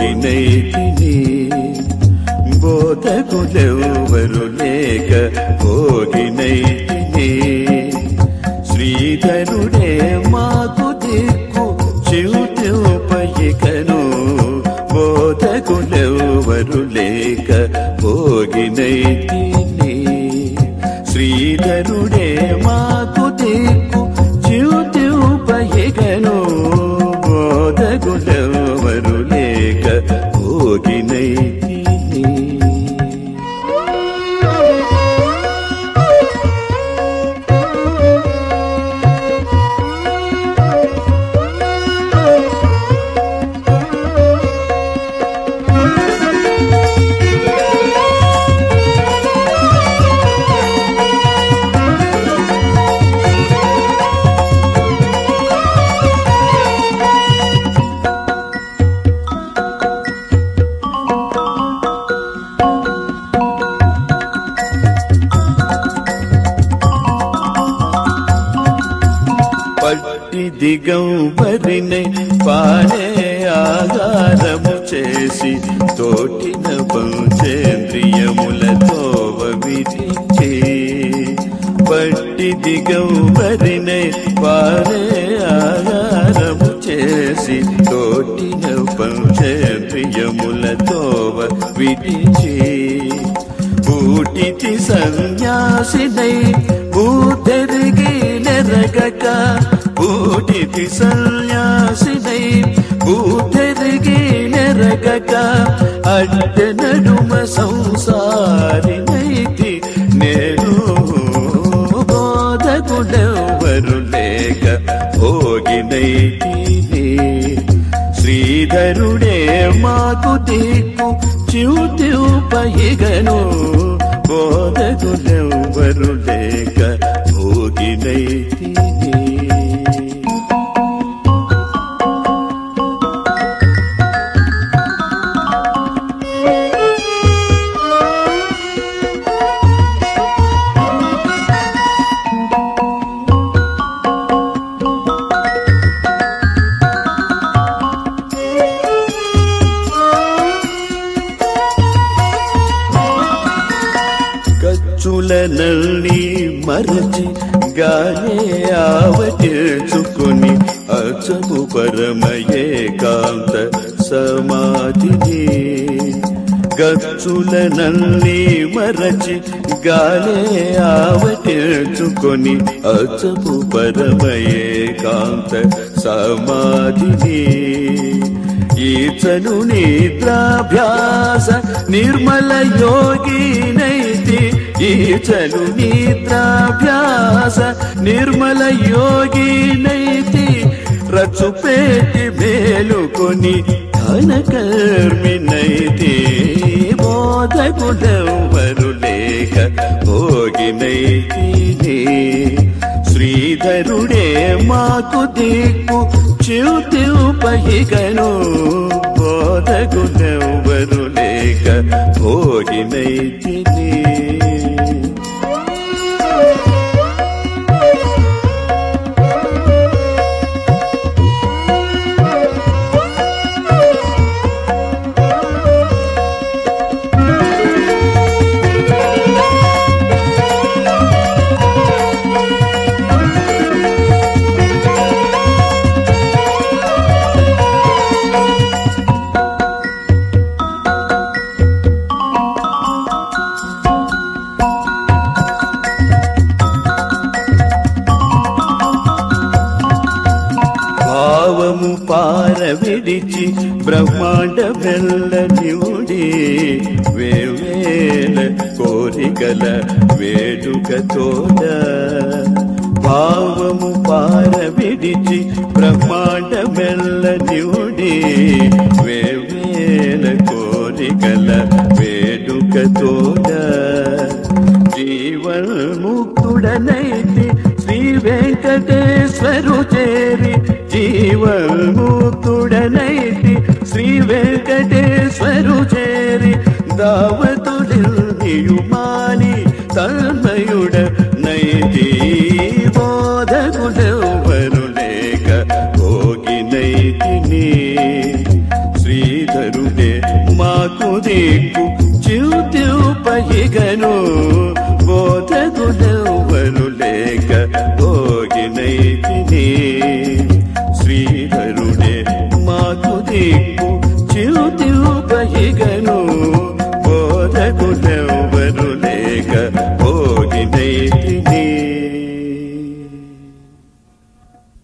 భోగినైతిని బోధకులెవరు లేక భోగినైతిని శ్రీధరుడే మాకు దిక్కు చివుతిపయికను బోధకులెవరు లేక భోగినైతిని శ్రీధరుడే మాకు దిక్కు చివుతిపయికను బోధకులెవరు లేక భోగినైతిని పట్టి దిగంబరిని పాడే ఆగారము చేసి తోటిన పంచేంద్రియములతో విరించి పట్టి దిగంబరిని పాడే ఆగారము చేసి తోటిన పంచేంద్రియములతో విరించి బూటితి సన్యాసినై భూతెరిగి నెరగక బూటితి సన్యాసినై భూతెరిగి నెరగక అడ్డ నడుమ సంసారినైతి నేను బోధకుడెవరు లేక భోగినైతిని శ్రీధరుడే మాకు దిక్కు చివుతిపయిగను బోధకులెవ్వరు లేక భోగినైతిని ఖర్చులనల్ని మరచి గానే ఆవచేర్చుకొని అచము పరమయే కాంత సమాధిని గచ్చులనల్ని మరచి గానే ఆవచేర్చుకొని అచము పరమయే కాంత సమాధిని ఈచను నిద్రాభ్యాస నిర్మల యోగినైతి ఈచను నిద్రాభ్యాస నిర్మల యోగినైతి రచుపేటి మేలుకొని ధనకర్మినైతి బోధకుడెవ్వరు లేక భోగినైతిని శ్రీధరుడే మాకు దిక్కు చివుతిపయిగను బోధకుడెవ్వరు లేక భోగినైతిని భావము పార విడిచి బ్రహ్మాండ వెల్ల నివుడి వేవేల కోరికల వేడుక తోడ భావము పార విడిచి బ్రహ్మాండ వెల్ల నివుడి వేవేల కోరికల వేడుక తోడ జీవన్ముక్తుడనైతి శ్రీ వెంకటేశ్వరు చేరి జీవన్ముక్తుడనైతి శ్రీ వెంకటేశ్వరు చేరి దావతుడియుమాని తన్మయుడ నైతి బోధకుడెవ్వరు లేక భోగి నైతిని శ్రీధరుడే నాకు దిక్కు చ్యుతిపయిగను బోధకుడెవ్వరు లేక భోగినైతిని